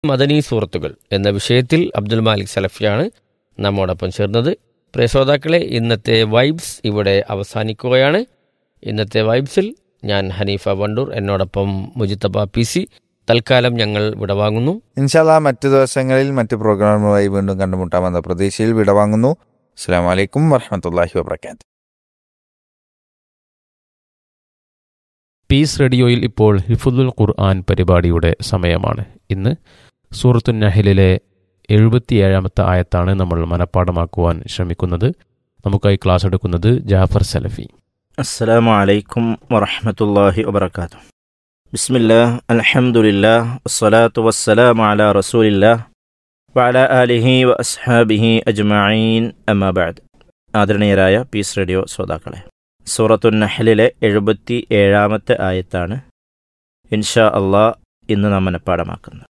മദനീ സുഹൃത്തുക്കൾ എന്ന വിഷയത്തിൽ അബ്ദുൽ മാലിക് സലഫിയാണ് നമ്മോടൊപ്പം ചേർന്നത് പ്രിയ ശ്രോതാക്കളെ ഇന്നത്തെ വൈബ്സ് ഇവിടെ അവസാനിക്കുകയാണ് ഇന്നത്തെ വൈബ്സിൽ ഞാൻ ഹനീഫ വണ്ടൂർ എന്നോടൊപ്പം മുജിത്തബ പി സി തൽക്കാലം ഞങ്ങൾ വിടവാങ്ങുന്നു ഇൻഷാല്ല മറ്റു ദിവസങ്ങളിൽ മറ്റു പ്രോഗ്രാമുമായി വീണ്ടും കണ്ടുമുട്ടാമെന്ന പ്രതീക്ഷയിൽ വിടവാങ്ങുന്നു അസ്സാം വലൈക്കും വറഹമത്തല്ലാഹി വബർക്കാത്ത് പീസ് റേഡിയോയിൽ ഇപ്പോൾ ഹിഫുദുൽ ഖുർആൻ പരിപാടിയുടെ സമയമാണ് ഇന്ന് സൂറത്തു നഹലിലെ എഴുപത്തിയേഴാമത്തെ ആയത്താണ് നമ്മൾ മനഃപ്പാടമാക്കുവാൻ ശ്രമിക്കുന്നത് നമുക്കായി ക്ലാസ് എടുക്കുന്നത് ജാഫർ സലഫി السلام عليكم ورحمة الله وبركاته بسم الله الحمد لله والصلاة والسلام على رسول الله وعلى آله وأصحابه أجمعين أما بعد ആദരണീയരായ പീസ് റേഡിയോ ശ്രോതാക്കളെ സൂറത്തു നഹലിലെ എഴുപത്തി ഏഴാമത്തെ ആയത്താണ് ഇൻഷാ അള്ളാ ഇന്ന് നാം മനഃപ്പാടമാക്കുന്നത്